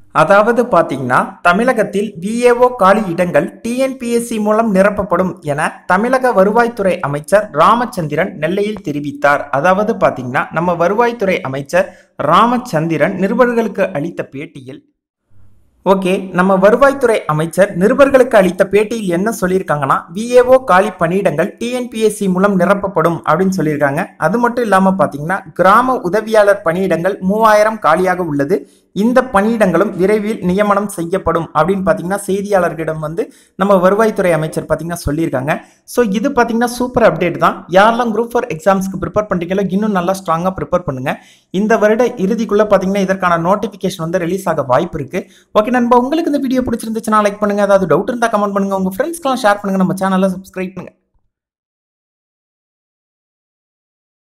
அதாவது பாத்தீங்கன்னா தமிழகத்தில் விஏஓ காலி இடங்கள் டிஎன்பிஎஸ்சி மூலம் நிரப்பப்படும் என தமிழக வருவாய்த்துறை அமைச்சர் ராமச்சந்திரன் நெல்லையில் தெரிவித்தார் அதாவது பாத்தீங்கன்னா நம்ம வருவாய்த்துறை அமைச்சர் ராமச்சந்திரன் நிருபர்களுக்கு அளித்த பேட்டியில் ஓகே நம்ம வருவாய்த்துறை அமைச்சர் நிருபர்களுக்கு அளித்த பேட்டியில் என்ன சொல்லியிருக்காங்கன்னா விஏஓ காலி பணியிடங்கள் டிஎன்பிஎஸ்சி மூலம் நிரப்பப்படும் அப்படின்னு சொல்லியிருக்காங்க அது மட்டும் இல்லாமல் பார்த்தீங்கன்னா கிராம உதவியாளர் பணியிடங்கள் மூவாயிரம் காலியாக உள்ளது இந்த பணியிடங்களும் விரைவில் நியமனம் செய்யப்படும் அப்படின்னு பார்த்தீங்கன்னா செய்தியாளர்களிடம் வந்து நம்ம வருவாய்த்துறை அமைச்சர் பார்த்தீங்கன்னா சொல்லியிருக்காங்க ஸோ இது பார்த்தீங்கன்னா சூப்பர் அப்டேட் தான் யாரெல்லாம் குரூப் ஃபோர் எக்ஸாம்ஸ்க்கு ப்ரிப்பேர் பண்ணுறீங்களோ இன்னும் நல்லா ஸ்ட்ராங்காக ப்ரிப்பேர் பண்ணுங்க இந்த வருட இறுதிக்குள்ளே பார்த்தீங்கன்னா இதற்கான நோட்டிஃபிகேஷன் வந்து ரிலீஸ் ஆக வாய்ப்பு இருக்கு ஓகே நண்பா உங்களுக்கு இந்த வீடியோ பிடிச்சிருந்துச்சுன்னா லைக் பண்ணுங்க அதாவது டவுட் இருந்தால் கமெண்ட் பண்ணுங்க உங்க ஃப்ரெண்ட்ஸ்க்கெல்லாம் ஷேர் பண்ணுங்க நம்ம சேனலை சப்ஸ்கிரைப் பண்ணுங்க